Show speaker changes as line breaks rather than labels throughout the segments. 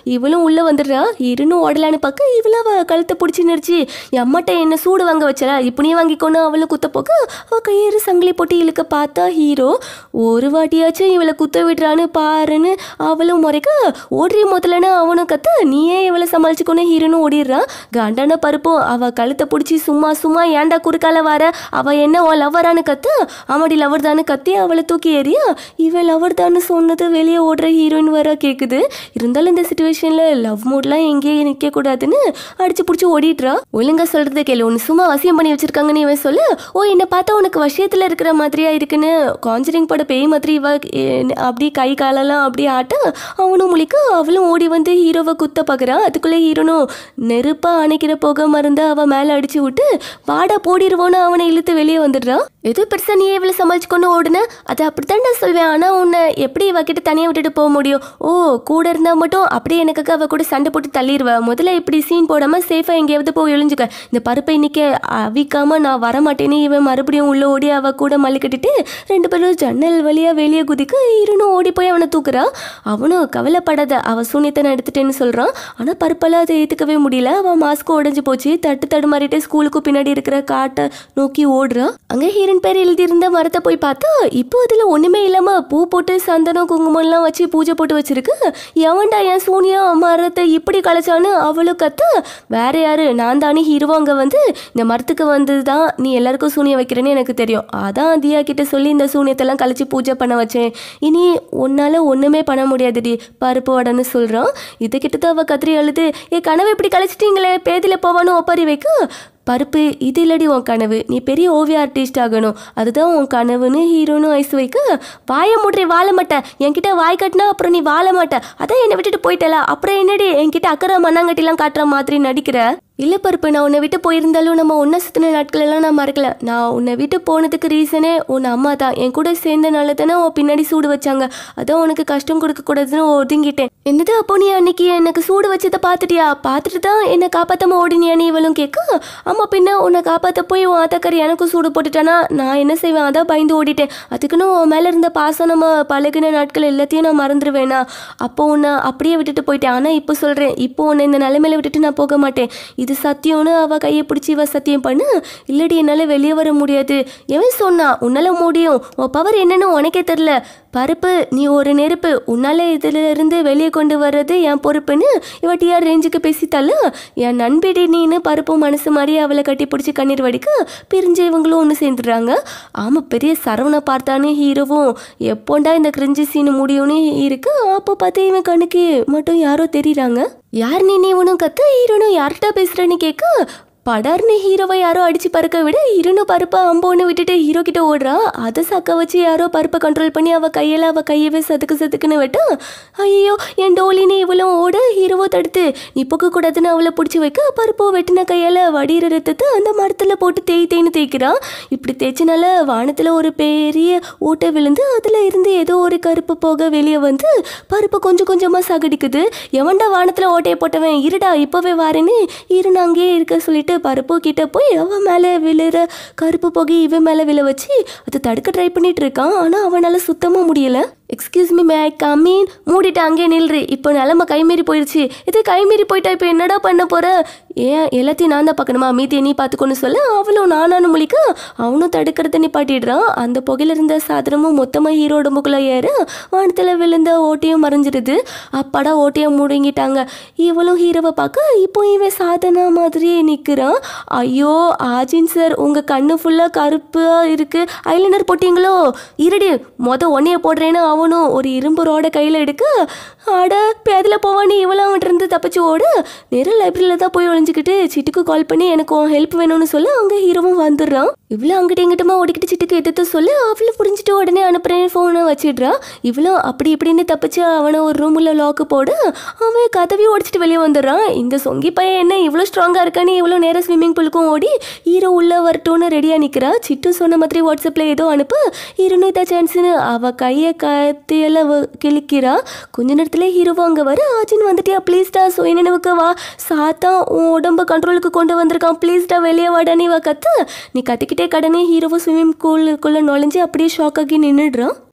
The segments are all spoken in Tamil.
இவளும் உள்ள வந்துடுறா இருன்னு ஓடலான்னு பார்க்க இவள அவ கழுத்தை பிடிச்சி நிறுச்சு எம்மட்ட என்ன சூடு வாங்க வச்சல இப்போ நீ வாங்கிக்கொண்டு அவளை குத்த போக்க அவ கையேறு சங்கிலி போட்டு இழுக்க பார்த்தா ஹீரோ ஒரு வாட்டியாச்சும் இவளை குத்த விடுறான்னு பாருன்னு அவளும் முறைக்க ஓடுறிய முதலன்னு அவனும் கத்த நீயே இவளை சமாளிச்சுக்கொண்டு ஹீரோன்னு ஓடிடுறான் காண்டான பருப்பும் அவ கழுத்தை பிடிச்சி சும்மா சும்மா ஏன்டா குறுக்கால வர அவ என்ன உன் லவ்வரான்னு கத்த ஆமாடி லவர் தானு கத்தி அவளை தூக்கி ஏறியா இவன் லவர் தான்னு சொன்னது வெளியே ஓடுற ஹீரோயின் வர கேக்குது இருந்தாலும் இந்த சுச்சுவேஷன்ல லவ் மூட்லாம் எங்கேயே நிக்க கூடாதுன்னு அடிச்சு பிடிச்சி ஓடிடுறா ஒழுங்கா சொல்றது கேளு ஒன்று சும்மா வசியம் பண்ணி வச்சிருக்காங்கன்னு இவன் சொல்லு ஓ என்னை பார்த்தா உனக்கு வசியத்துல இருக்கிற மாதிரியா இருக்குன்னு காஞ்சரிங் பட பேய் மாதிரி இவ எ- அப்படி கை காலெல்லாம் அப்படி ஆட்ட அவனும் முழிக்க அவளும் ஓடி வந்து ஹீரோவை குத்த பார்க்குறான் அதுக்குள்ளே ஹீரோனும் நெருப்பா அணைக்கிற புகை மருந்த அவ மேலே அடிச்சு விட்டு வாடா போடிடுவோன்னு அவனை இழுத்து வெளியே வந்துடுறான் எது பெருசா நீ இவளை சமாளிச்சுக்கொண்டு ஓடுன அது அப்படித்தான் நான் சொல்வேன் ஆனால் உன்னை எப்படி இவகிட்ட தனியாக விட்டுட்டு போக முடியும் ஓ கூட இருந்தால் மட்டும் அப்படியே எனக்கு அவ கூட சண்டை போட்டு தள்ளிடுவ முதல்ல இப்படி சீன் போடாமல் சேஃபாக எங்கேயாவது போய் ஒளிஞ்சுக்க இந்த பருப்பை இன்னைக்கு அவிக்காம நான் வரமாட்டேன்னு இவன் மறுபடியும் உள்ள ஓடி அவ கூட மல்லி கட்டிட்டு ரெண்டு பேரும் ஜன்னல் வழியா வெளியே குதிக்க இருனும் ஓடி போய் அவனை தூக்குறா அவனும் கவலைப்படாத அவ சூனியத்தை நான் எடுத்துட்டேன்னு சொல்றான் ஆனா பருப்பெல்லாம் அதை ஏத்துக்கவே முடியல அவன் மாஸ்க் உடைஞ்சு போச்சு தட்டு தடுமாறிட்டு ஸ்கூலுக்கு பின்னாடி இருக்கிற காட்டை நோக்கி ஓடுறா அங்க ஹீரன் பேர் எழுதியிருந்த மரத்தை போய் பார்த்தா இப்போ அதுல ஒண்ணுமே இல்லாம பூ போட்டு சந்தனம் குங்குமம் எல்லாம் வச்சு பூஜை போட்டு வச்சிருக்கு எவன்டா என் சூனியா மரத்தை இப்படி கலைச்சான்னு அவளும் கத்த வேற யாரு நான் தானே ஹீரோ அங்க வந்து இந்த மரத்துக்கு வந்தது தான் நீ எல்லாருக்கும் சூனியம் வைக்கிறேன்னு எனக்கு தெரியும் அதான் தியா கிட்ட சொல்லி இந்த சூனியத்தெல்லாம் கழிச்சு பூஜை பண்ண வச்சேன் இனி உன்னால ஒண்ணுமே பண்ண முடியாதுடி பருப்பு வடன்னு சொல்றான் இதை கிட்ட அவ கத்திரி அழுது என் கனவு இப்படி கழிச்சிட்டீங்களே பேதியில போவான்னு ஒப்பாரி வைக்க பருப்பு இது இல்லடி உன் கனவு நீ பெரிய ஓவிய ஆர்டிஸ்ட் ஆகணும் அதுதான் உன் கனவுன்னு ஹீரோன்னு ஐஸ் வைக்க வாய மூட்றி வாழ மாட்டேன் என்கிட்ட வாய் கட்டினா அப்புறம் நீ வாழ மாட்ட அதான் என்னை விட்டுட்டு போயிட்டல அப்புறம் என்னடி என்கிட்ட அக்கறை மண்ணாங்கட்டிலாம் காட்டுற மாதிரி நடிக்கிற இல்லை பருப்பு நான் உன்னை விட்டு போயிருந்தாலும் நம்ம ஒன்றா சுற்றின நாட்கள் எல்லாம் நான் மறக்கல நான் உன்னை விட்டு போனதுக்கு ரீசனே உன் அம்மா தான் என் கூட சேர்ந்தனால தானே உன் பின்னாடி சூடு வச்சாங்க அதான் உனக்கு கஷ்டம் கொடுக்கக்கூடாதுன்னு ஒதுங்கிட்டேன் என்னது அப்போ நீ அன்னைக்கு எனக்கு சூடு வச்சதை பார்த்துட்டியா பார்த்துட்டு தான் என்னை காப்பாற்றாம ஓடினியான்னு இவளும் கேட்க ஆமா பின்ன உன்னை காப்பாற்ற போய் உன் ஆத்தாக்காரி எனக்கும் சூடு போட்டுட்டானா நான் என்ன செய்வேன் அதான் பயந்து ஓடிட்டேன் அதுக்குன்னு உன் மேலே இருந்த பாசம் நம்ம பழகின நாட்கள் எல்லாத்தையும் நான் மறந்துடுவேனா அப்போ உன்னை அப்படியே விட்டுட்டு போயிட்டேன் ஆனால் இப்போ சொல்கிறேன் இப்போ உன்னை இந்த நிலைமையில விட்டுட்டு நான் போக மாட்டேன் இது சத்தியம்னு அவ கையை பிடிச்சி இவ சத்தியம் பண்ணு இல்லடி என்னால் வெளியே வர முடியாது எவன் சொன்னா உன்னால முடியும் உன் பவர் என்னன்னு உனக்கே தெரில பருப்பு நீ ஒரு நெருப்பு உன்னால இதுல இருந்து வெளியே கொண்டு வர்றது என் பொறுப்புன்னு இவ டிஆர் ரேஞ்சுக்கு பேசித்தால என் நண்பிடி நீன்னு பருப்பும் மனசு மாதிரி அவளை கட்டி பிடிச்சி கண்ணீர் வடிக்க பிரிஞ்சு இவங்களும் ஒன்று சேர்ந்துடுறாங்க ஆமாம் பெரிய சரவணை பார்த்தானே ஹீரோவும் எப்போண்டா இந்த கிரிஞ்சி சீன் முடியும்னு இருக்கு அப்போ பார்த்து இவன் கண்ணுக்கு மட்டும் யாரோ தெரியுறாங்க யார் நீ இவனும் கத்து ஹீரோனும் யார்கிட்ட பேசுறேன்னு கேட்க படர்னு ஹீரோவை யாரோ அடிச்சு பறக்க விட இருன்னு பருப்பை அம்போன்னு விட்டுட்டு ஹீரோ கிட்ட ஓடுறா அதை சக்க வச்சு யாரோ பருப்பை கண்ட்ரோல் பண்ணி அவ கையில அவ கையவே சதுக்கு சதுக்குன்னு விட்டா ஐயோ என் டோலின்னு இவளும் ஓட ஹீரோவோ தடுத்து நீ போக்க கூடாதுன்னு அவளை பிடிச்சி வைக்க பருப்போ வெட்டின கையால வடிகிற ரத்தத்தை அந்த மரத்துல போட்டு தேய் தேய்னு தேய்க்கிறா இப்படி தேய்ச்சனால வானத்துல ஒரு பெரிய ஊட்ட விழுந்து அதுல இருந்து ஏதோ ஒரு கருப்பு போக வெளியே வந்து பருப்பு கொஞ்சம் கொஞ்சமா சாகடிக்குது எவன்டா வானத்துல ஓட்டையை போட்டவன் இருடா இப்பவே வாரேன்னு இருன்னு அங்கேயே இருக்க சொல்லிட்டு பருப்பு கிட்ட போய் அவன் மேலே விழுற கருப்பு புகை இவன் மேலே விழ வச்சு அதை தடுக்க ட்ரை பண்ணிட்டு இருக்கான் ஆனால் அவனால சுத்தமாக முடியல எக்ஸ்கியூஸ் மீ மே ஐ கம்மீன் மூடிட்டு அங்கேயே நில்று இப்போ நிலமை கைமீறி போயிடுச்சு இது கைமீறி போயிட்டா இப்போ என்னடா பண்ண போற ஏன் எல்லாத்தையும் நான் தான் பார்க்கணுமா மீதி நீ பார்த்துக்கொன்னு சொல்ல அவளும் நானானு முழிக்க அவனும் தடுக்கிறத நிப்பாட்டிடுறான் அந்த புகையில இருந்த சாதனமும் மொத்தமாக ஹீரோ உடம்புக்குள்ள ஏற வானத்தில் விழுந்த ஓட்டையும் மறைஞ்சிடுது அப்பாடா ஓட்டையும் முடங்கிட்டாங்க இவளும் ஹீரோவை பார்க்க இப்போ இவன் சாதனா மாதிரியே நிற்கிறான் ஐயோ ஆஜின் சார் உங்கள் கண்ணு ஃபுல்லாக கருப்பாக இருக்குது ஐலைனர் போட்டிங்களோ இருடி மொத ஒன்னைய போடுறேன்னு அவனும் ஒரு இரும்பு ரோட கையில் எடுக்க ஆட பேதில் போவான்னு இவளும் அவன்கிட்ட இருந்து தப்பிச்சு ஓட நேரம் லைப்ரரியில் தான் போய் ஒளிஞ்சுக்கிட்டு சிட்டுக்கு கால் பண்ணி எனக்கு உன் ஹெல்ப் வேணும்னு சொல்ல அங்கே ஹீரோவும் வந்துடுறான் இவ்வளோ அங்கிட்ட இங்கிட்டமா ஓடிக்கிட்டு சிட்டுக்கு எதிர்த்து சொல்ல அவளும் புரிஞ்சுட்டு உடனே அனுப்புறேன் ஃபோனை வச்சிடுறா இவ்வளோ அப்படி இப்படின்னு தப்பிச்சு அவனை ஒரு ரூமில் லாக்கு போட அவன் கதவையும் ஓடிச்சிட்டு வெளியே வந்துடுறான் இந்த சொங்கி பையன் என்ன இவ்வளோ ஸ்ட்ராங்காக இருக்கான்னு இவ்வளோ நேரம் ஸ்விம்மிங் பூலுக்கும் ஓடி ஹீரோ உள்ள வரட்டும்னு ரெடியாக நிற்கிறா சிட்டு சொன்ன மாதிரி வாட்ஸ்அப்பில் ஏதோ அனுப்பு ஹீரோனு இதான் சான்ஸ்னு அவள் கையை கத்தியெல்லாம் வ- கிழிக்கிறா கொஞ்ச நேரத்துல ஹீரோவும் அங்கே வர ஆச்சின் வந்துட்டியா ப்ளீஸ்டா சுய நினைவுக்கு வா சாத்தா உன் உடம்ப கண்ட்ரோலுக்கு கொண்டு வந்திருக்கான் ப்ளீஸ்டா வெளியே வாடா நீ வா கத்து நீ கத்திக்கிட்டே கடனே ஹீரோவும் ஸ்விம்மிங் பூலுக்குள்ளே நுழைஞ்சு அப்படியே ஷாக் ஆகி நின்றுடுறான்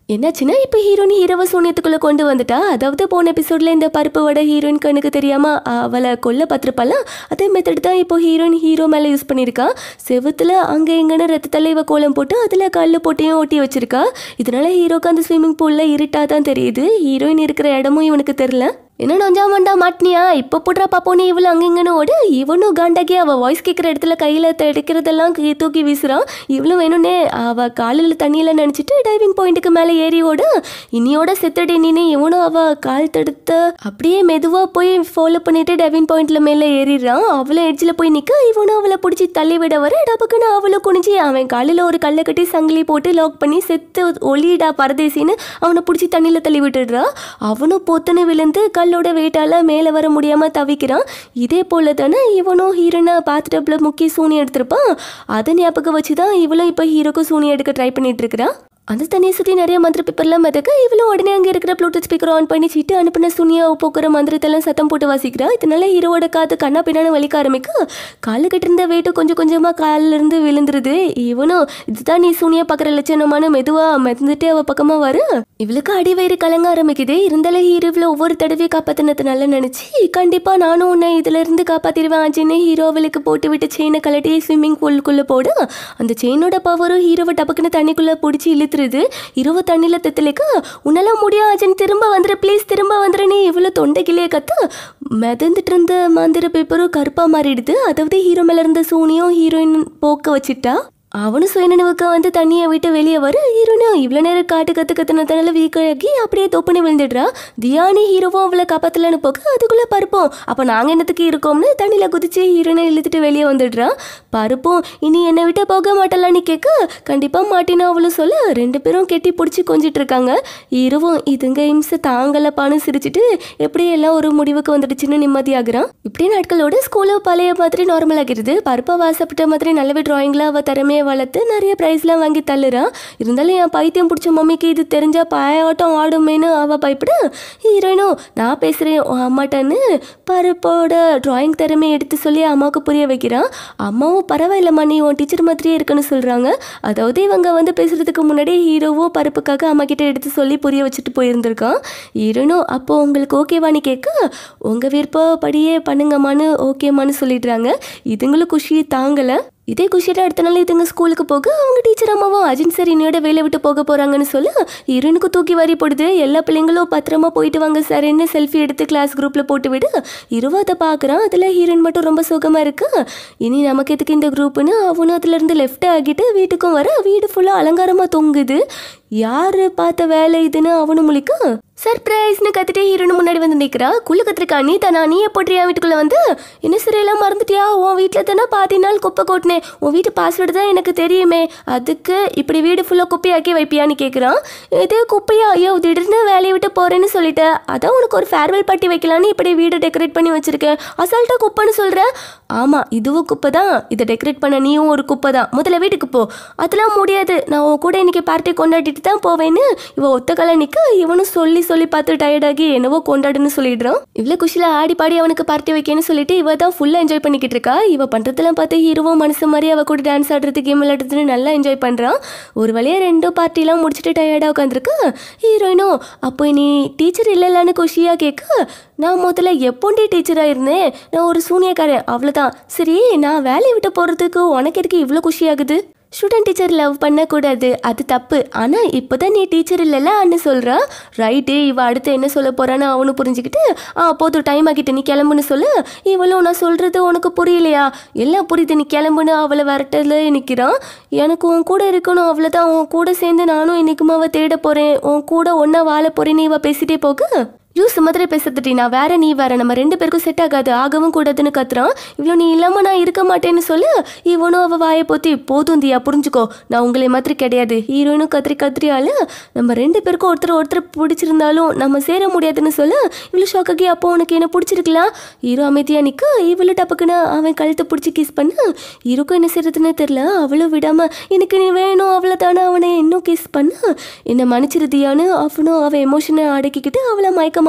என்னாச்சுன்னா இப்போ ஹீரோயின் ஹீரோவை சூனியத்துக்குள்ள கொண்டு வந்துட்டா அதாவது போன எபிசோட்ல இந்த பருப்பு வடை ஹீரோயின் கண்ணுக்கு தெரியாம அவளை கொல்ல பார்த்துருப்பால அதே மெத்தட் தான் இப்போ ஹீரோயின் ஹீரோ மேலே யூஸ் பண்ணியிருக்கா செவுத்துல அங்கே எங்கன்னு ரத்தத்தில் இவ கோலம் போட்டு அதில் கல் போட்டியும் ஒட்டி வச்சிருக்கா இதனால ஹீரோக்கு அந்த ஸ்விம்மிங் பூல்ல இருட்டா தான் தெரியுது ஹீரோயின் இருக்கிற இடமும் இவனுக்கு தெரியல என்ன நொஞ்சா மண்டா மாட்டினியா இப்போ புட்றா பாப்போன்னு இவளு அங்கிங்கன்னு ஓடு இவனும் காண்டாக்கி அவள் வாய்ஸ் கேட்குற இடத்துல கையில் எடுக்கிறதெல்லாம் கீ- தூக்கி வீசுறான் இவளும் வேணும்னே அவள் காலில் தண்ணியில் நினச்சிட்டு டைவிங் பாயிண்ட்டுக்கு மேலே ஏறி ஓடு இனியோட செத்துடி நீனு இவனும் அவள் கால் தடுத்து அப்படியே மெதுவாக போய் ஃபாலோ பண்ணிட்டு டைவிங் பாயிண்ட்ல மேலே ஏறிடுறான் அவளும் எட்ஜில் போய் நிற்க இவனும் அவளை பிடிச்சி தள்ளி விட வர டபக்குன்னு அவளை குனிஞ்சி அவன் காலில் ஒரு கல்லை கட்டி சங்கிலி போட்டு லாக் பண்ணி செத்து ஒளிடா பரதேசின்னு அவனை பிடிச்சி தண்ணியில் தள்ளி விட்டுடுறா அவனும் பொத்துன்னு விழுந்து கல்லோட வெயிட்டால மேலே வர முடியாமல் தவிக்கிறான் இதே போல தானே இவனும் ஹீரோனை பாத்டப்ல முக்கிய சூனி எடுத்திருப்பான் அதை ஞாபகம் வச்சு தான் இவளும் இப்போ ஹீரோக்கும் சூனி எடுக்க ட்ரை பண்ணிட்டு இருக்கிறான் அந்த தண்ணியை சுற்றி நிறைய மந்திர பேப்பர்லாம் மிதக்க இவளும் உடனே அங்கே இருக்கிற ப்ளூடூத் ஸ்பீக்கர் ஆன் பண்ணி சீட்டு அனுப்பின சுனியா போக்குற மந்திரத்தெல்லாம் சத்தம் போட்டு வாசிக்கிறா இதனால ஹீரோவோட காது கண்ணா பின்னான்னு வலிக்க ஆரம்பிக்க காலு இருந்த வெயிட்டு கொஞ்சம் கொஞ்சமாக காலில் இருந்து விழுந்துருது இவனும் இதுதான் நீ சூனியா பார்க்குற லட்சணமான மெதுவாக மெதந்துட்டு அவள் பக்கமாக வரு இவளுக்கு அடி வயிறு கலங்க ஆரம்பிக்குது இருந்தாலும் ஹீரோவில் ஒவ்வொரு தடவையும் காப்பாற்றினதுனால நினச்சி கண்டிப்பாக நானும் உன்னை இதுல இருந்து காப்பாற்றிடுவேன் ஆச்சின்னு ஹீரோ அவளுக்கு போட்டு விட்டு செயினை கலட்டி ஸ்விம்மிங் பூலுக்குள்ளே போடு அந்த செயினோட பவரும் ஹீரோவை டபக்குன்னு தண்ணிக்குள்ளே பிடிச்சி இழுத்துருது ஹீரோவை தண்ணியில் தெத்தலைக்க உன்னால முடியும் ஆச்சின்னு திரும்ப வந்துரு ப்ளீஸ் திரும்ப வந்துரு நீ இவ்வளோ தொண்டைக்கிலே கத்து மிதந்துட்டு இருந்த மந்திர பேப்பரும் கருப்பாக மாறிடுது அதாவது ஹீரோ மேலே இருந்த சூனியும் ஹீரோயின் போக்க வச்சிட்டா அவனும் சுயநினைவுக்கு வந்து தண்ணியை விட்டு வெளியே வர ஹீரோனும் இவ்வளோ நேரம் காட்டு கத்து கத்துனதுனால வீக்காகி அப்படியே தொப்புனி விழுந்துடுறா தியானி ஹீரோவும் அவளை காப்பாத்தலன்னு போக அதுக்குள்ளே பருப்போம் அப்போ நாங்கள் என்னத்துக்கு இருக்கோம்னு தண்ணியில் குதிச்சு ஹீரோனை இழுத்துட்டு வெளியே வந்துடுறா பருப்பும் இனி என்னை விட்டு போக மாட்டலான்னு கேட்க கண்டிப்பாக மாட்டினா அவளும் சொல்ல ரெண்டு பேரும் கெட்டி பிடிச்சி கொஞ்சிட்டு இருக்காங்க ஹீரோவும் இதுங்க இம்சை தாங்கலப்பான்னு சிரிச்சிட்டு எப்படியே எல்லாம் ஒரு முடிவுக்கு வந்துடுச்சுன்னு நிம்மதியாகிறான் இப்படியே நாட்களோட ஸ்கூலு பழைய மாதிரி நார்மல் ஆகிடுது பருப்பா வாசப்பட்ட மாதிரி நல்லவே டிராயிங்ல அவ திறமையை வளர்த்து நிறைய ப்ரைஸ்லாம் வாங்கி தள்ளுறான் இருந்தாலும் என் பைத்தியம் பிடிச்ச மம்மிக்கு இது தெரிஞ்சா பாயாட்டம் ஆடுமேனு அவ பயப்பட ஹீரோயினும் நான் பேசுறேன் உன் அம்மாட்டன்னு பருப்போட டிராயிங் திறமையை எடுத்து சொல்லி அம்மாவுக்கு புரிய வைக்கிறான் அம்மாவும் பரவாயில்லம்மா நீ உன் டீச்சர் மாதிரியே இருக்குன்னு சொல்றாங்க அதாவது இவங்க வந்து பேசுறதுக்கு முன்னாடி ஹீரோவும் பருப்புக்காக அம்மா கிட்ட எடுத்து சொல்லி புரிய வச்சுட்டு போயிருந்திருக்கான் ஹீரோனும் அப்போ உங்களுக்கு ஓகேவான்னு கேட்க உங்க விருப்பப்படியே பண்ணுங்கம்மான்னு ஓகேம்மான்னு சொல்லிடுறாங்க இதுங்களும் குஷியை தாங்கலை இதே குஷியில் அடுத்த நாள் இதுங்க ஸ்கூலுக்கு போக அவங்க டீச்சர் அம்மாவும் அஜின் சார் இன்னையோட வேலை விட்டு போக போறாங்கன்னு சொல்ல ஹீரோனுக்கு தூக்கி வாரி போடுது எல்லா பிள்ளைங்களும் பத்திரமா போயிட்டு வாங்க சார் என்ன செல்ஃபி எடுத்து கிளாஸ் குரூப்ல போட்டு விடு இருபதை பார்க்குறான் அதில் ஹீரோயின் மட்டும் ரொம்ப சுகமா இருக்கு இனி நமக்கு எதுக்கு இந்த குரூப்னு அவனும் அதுல இருந்து லெஃப்ட் ஆகிட்டு வீட்டுக்கும் வர வீடு ஃபுல்லாக அலங்காரமா தொங்குது யாரு பார்த்த வேலை இதுன்னு அவனும் முழிக்க சர்ப்ரைஸ்னு கத்திட்டு ஹீரோனு முன்னாடி வந்து நிற்கிறா குள்ளு கத்திரிக்கா நீ தானா நீ எப்படி என் வீட்டுக்குள்ள வந்து என்ன சரியெல்லாம் மறந்துட்டியா உன் வீட்டில் தானே பாதி நாள் குப்பை கொட்டினேன் உன் வீட்டு பாஸ்வேர்டு தான் எனக்கு தெரியுமே அதுக்கு இப்படி வீடு ஃபுல்லாக குப்பையாக்கி வைப்பியான்னு கேட்குறான் இதே குப்பையா ஐயோ திடீர்னு வேலையை விட்டு போறேன்னு சொல்லிட்டேன் அதான் உனக்கு ஒரு ஃபேர்வெல் பார்ட்டி வைக்கலான்னு இப்படி வீடு டெக்கரேட் பண்ணி வச்சிருக்கேன் அசால்ட்டா குப்பைன்னு சொல்கிறேன் ஆமாம் இதுவும் குப்பை தான் இதை டெக்கரேட் பண்ண நீயும் ஒரு குப்பை தான் முதல்ல வீட்டுக்கு போ அதெல்லாம் முடியாது நான் உன் கூட இன்னைக்கு பார்ட்டி கொண்டாடிட்டு தான் போவேன்னு இவ ஒத்த கால நிற்க இவனும் சொல்லி சொல்லி பார்த்து டயர்டாகி என்னவோ கொண்டாடுன்னு சொல்லிடுறான் இவ்வளோ குஷியில் ஆடி பாடி அவனுக்கு பார்ட்டி வைக்கன்னு சொல்லிட்டு இவ தான் ஃபுல்லாக என்ஜாய் பண்ணிக்கிட்டு இருக்கா இவ பண்ணுறதெல்லாம் பார்த்து ஹீரோவும் மனசு மாதிரி அவ கூட டான்ஸ் ஆடுறது கேம் விளையாடுறதுன்னு நல்லா என்ஜாய் பண்ணுறான் ஒரு வழியாக ரெண்டும் பார்ட்டிலாம் முடிச்சுட்டு டயர்டாக உட்காந்துருக்கு ஹீரோயினும் அப்போ நீ டீச்சர் இல்லைல்லான்னு குஷியாக கேட்க நான் முதல்ல எப்போண்டி டீச்சராக இருந்தேன் நான் ஒரு சூனியக்காரன் அவ்வளோதான் சரி நான் வேலையை விட்டு போகிறதுக்கு உனக்கு எதுக்கு இவ்வளோ குஷியாகுது ஸ்டூடெண்ட் டீச்சர் லவ் பண்ணக்கூடாது அது தப்பு ஆனால் இப்போ தான் நீ டீச்சர் இல்லைல்ல அண்ணு சொல்கிறா ரைட்டு இவ அடுத்து என்ன சொல்ல போகிறான்னு அவனு புரிஞ்சுக்கிட்டு ஆ போதும் டைம் ஆகிட்டு நீ கிளம்புன்னு சொல்லு இவளும் நான் சொல்கிறது உனக்கு புரியலையா எல்லாம் புரியுது நீ கிளம்புன்னு அவளை வரட்டல நிற்கிறான் எனக்கு உன் கூட இருக்கணும் அவ்வளோதான் உன் கூட சேர்ந்து நானும் இன்னைக்குமா அவ தேட போகிறேன் உன் கூட ஒன்றா வாழ போகிறேன்னு இவ பேசிட்டே போக யூஸ் மாதிரி பேசுறதுட்டி நான் வேற நீ வேற நம்ம ரெண்டு பேருக்கும் செட் ஆகாது ஆகவும் கூடாதுன்னு கத்துறான் இவ்வளோ நீ இல்லாம நான் இருக்க மாட்டேன்னு சொல்லு இவனும் அவ வாயை போத்தி போதும் தியா புரிஞ்சுக்கோ நான் உங்களை மாதிரி கிடையாது ஹீரோயினும் கத்திரி கத்திரியால நம்ம ரெண்டு பேருக்கும் ஒருத்தர் ஒருத்தர் பிடிச்சிருந்தாலும் நம்ம சேர முடியாதுன்னு சொல்ல இவ்வளோ ஷாக்காகி அப்போ உனக்கு என்ன பிடிச்சிருக்கலாம் ஹீரோ அமைதியா நிக்க இவ்வளோ டப்புக்குன்னு அவன் கழுத்தை பிடிச்சி கிஸ் பண்ண ஹீரோக்கும் என்ன செய்யறதுன்னு தெரியல அவளும் விடாம எனக்கு நீ வேணும் அவ்வளோ தானே அவனை இன்னும் கிஸ் பண்ண என்னை மன்னிச்சிருதியான்னு அவனும் அவன் எமோஷனை அடக்கிக்கிட்டு அவளை மயக்கமா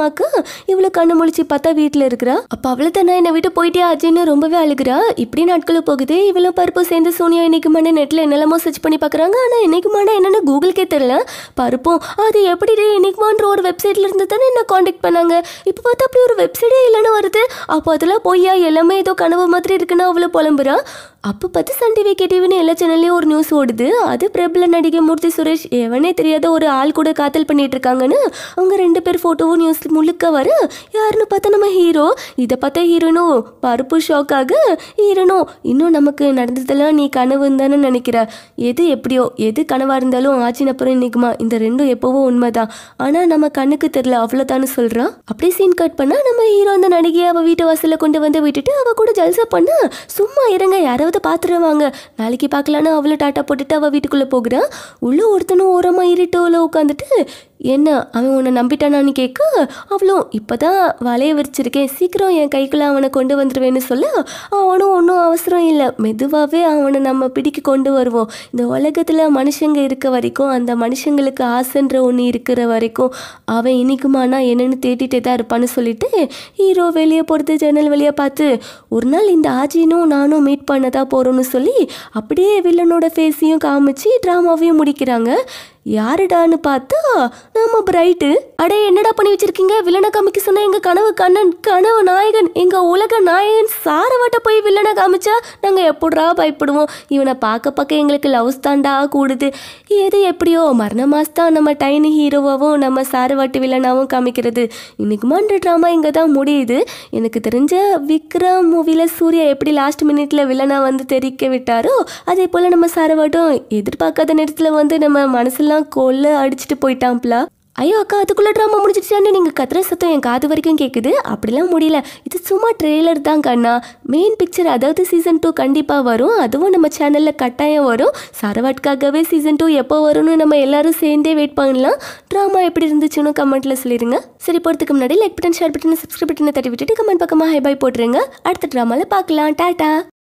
அம்மாக்கு இவ்வளோ கண்ணு முழிச்சு பார்த்தா வீட்டில் இருக்கிறா அப்போ அவளை தானே என்னை விட்டு போயிட்டே அஜய்னு ரொம்பவே அழுகிறா இப்படி நாட்களும் போகுது இவ்வளோ பருப்பு சேர்ந்து சோனியா இன்னைக்கு மண்ணு நெட்டில் என்னெல்லாமோ சர்ச் பண்ணி பார்க்குறாங்க ஆனால் இன்னைக்கு மண்ணு என்னன்னு கூகுளுக்கே தெரியல பருப்பும் அது எப்படி இன்னைக்குமான்ற ஒரு வெப்சைட்ல இருந்து தானே என்ன காண்டாக்ட் பண்ணாங்க இப்போ பார்த்தா அப்படி ஒரு வெப்சைட்டே இல்லைன்னு வருது அப்போ அதெல்லாம் பொய்யா எல்லாமே ஏதோ கனவு மாதிரி இருக்குன்னு அவ்வளோ புலம்புறா அப்போ பார்த்து சன் டிவி கேடிவின்னு எல்லா சேனல்லையும் ஒரு நியூஸ் ஓடுது அது பிரபல நடிகை மூர்த்தி சுரேஷ் எவனே தெரியாத ஒரு ஆள் கூட காதல் பண்ணிட்டு இருக்காங்கன்னு அவங்க ரெண்டு பேர் ஃபோட்டோவும் நியூஸ் முழுக்க வர யாருன்னு பார்த்தா நம்ம ஹீரோ இதை பார்த்தா ஹீரோனும் பருப்பு ஷாக் ஆக ஹீரோனும் இன்னும் நமக்கு நடந்ததெல்லாம் நீ கனவுன்னு தானே நினைக்கிற எது எப்படியோ எது கனவாக இருந்தாலும் ஆச்சின் அப்புறம் இன்னைக்குமா இந்த ரெண்டும் எப்போவும் உண்மைதான் ஆனால் நம்ம கண்ணுக்கு தெரியல அவ்வளோதான்னு சொல்கிறான் அப்படியே சீன் கட் பண்ணால் நம்ம ஹீரோ அந்த நடிகையை அவள் வீட்டு வாசலில் கொண்டு வந்து விட்டுட்டு அவள் கூட ஜல்சா பண்ண சும்மா இருங்க யாராவது பார்த்துருவாங்க நாளைக்கு பார்க்கலான்னு அவளை டாட்டா போட்டுட்டு அவள் வீட்டுக்குள்ளே போகிறான் உள்ள ஒருத்தனும் ஓரமாக இருட்டோவில் உட்காந்துட்டு என்ன அவன் உன்னை நம்பிட்டானான்னு கேட்க அவளும் இப்போதான் வலைய விரிச்சிருக்கேன் சீக்கிரம் என் கைக்குள்ளே அவனை கொண்டு வந்துடுவேன்னு சொல்ல அவனும் ஒன்றும் அவசரம் இல்லை மெதுவாகவே அவனை நம்ம பிடிக்க கொண்டு வருவோம் இந்த உலகத்தில் மனுஷங்க இருக்க வரைக்கும் அந்த மனுஷங்களுக்கு ஆசைன்ற ஒன்று இருக்கிற வரைக்கும் அவன் இனிக்குமானா என்னன்னு தேடிட்டே தான் இருப்பான்னு சொல்லிட்டு ஹீரோ வெளியே போகிறது ஜன்னல் வழியாக பார்த்து ஒரு நாள் இந்த ஆஜினும் நானும் மீட் பண்ணதா போகிறோன்னு சொல்லி அப்படியே வில்லனோட ஃபேஸையும் காமிச்சு ட்ராமாவையும் முடிக்கிறாங்க யாருடான்னு பார்த்தா நம்ம பிரைட்டு அடே என்னடா பண்ணி வச்சிருக்கீங்க வில்லனை காமிக்க சொன்ன எங்க கனவு கண்ணன் கனவு நாயகன் எங்க உலக நாயகன் சாரவாட்ட போய் வில்லனை காமிச்சா நாங்க எப்படிரா பயப்படுவோம் இவனை பார்க்க பார்க்க எங்களுக்கு லவ்ஸ் தாண்டா கூடுது எது எப்படியோ மரண மாஸ் தான் நம்ம டைனி ஹீரோவாவும் நம்ம சாரவாட்டு வில்லனாவும் காமிக்கிறது இன்னைக்கு மாண்ட ட்ராமா இங்கே தான் முடியுது எனக்கு தெரிஞ்ச விக்ரம் மூவியில் சூர்யா எப்படி லாஸ்ட் மினிட்ல வில்லனா வந்து தெரிவிக்க விட்டாரோ அதே போல் நம்ம சாரவாட்டும் எதிர்பார்க்காத நேரத்தில் வந்து நம்ம மனசுலாம் கொல்ல அடிச்சுட்டு போயிட்டான்ப்ல ஐயோ அக்கா அதுக்குள்ள ட்ராமா முடிச்சிடுச்சான்னு நீங்கள் கத்துற சத்தம் என் காது வரைக்கும் கேட்குது அப்படிலாம் முடியல இது சும்மா ட்ரெய்லர் தான் கண்ணா மெயின் பிக்சர் அதாவது சீசன் டூ கண்டிப்பாக வரும் அதுவும் நம்ம சேனலில் கட்டாயம் வரும் சரவாட்காகவே சீசன் டூ எப்போ வரும்னு நம்ம எல்லாரும் சேர்ந்தே வெயிட் பண்ணலாம் ட்ராமா எப்படி இருந்துச்சுன்னு கமெண்ட்டில் சொல்லிடுங்க சரி போகிறதுக்கு முன்னாடி like button share button subscribe பட்டனை தட்டி விட்டுட்டு கமெண்ட் பக்கமாக ஹை பை போட்டுருங்க அடுத்த ட்ராமாவில் பார்க்கலாம் டாட்டா